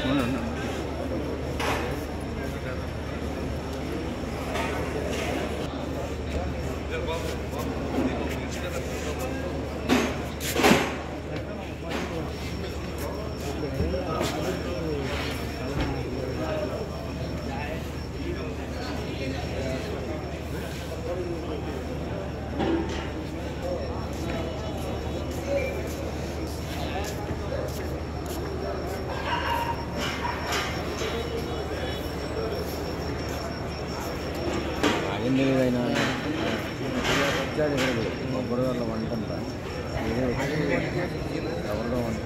అయింది ఏదైనా వచ్చాడు ఇక్కడ కొబ్బరి వల్ల వంట అంతా ఇదే ఎవరిలో వంట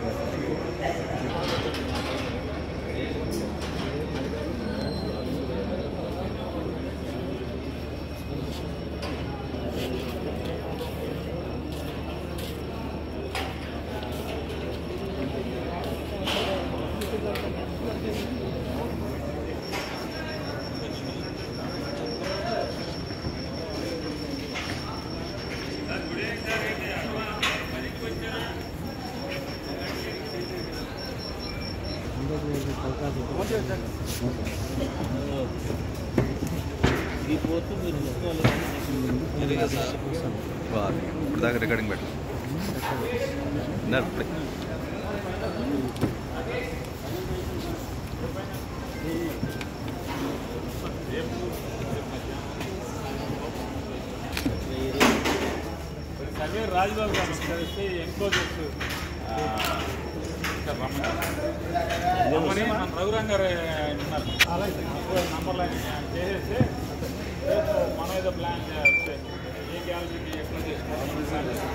ఈ పోతు మీరు ఇప్పుడు దాకా రికార్డింగ్ పెట్టు నడుపులే. సమీర్ రాజబాబు గారు కలిస్తే ఎన్క్లోజర్స్ రమ్మని మన రఘురాం గారు ఉన్నారు నంబర్లు చేసేసి రేపు మనం ఏదో ప్లాన్ చేస్తే ఏ గ్యాలరీకి ఎక్కడ చేసుకోవాలి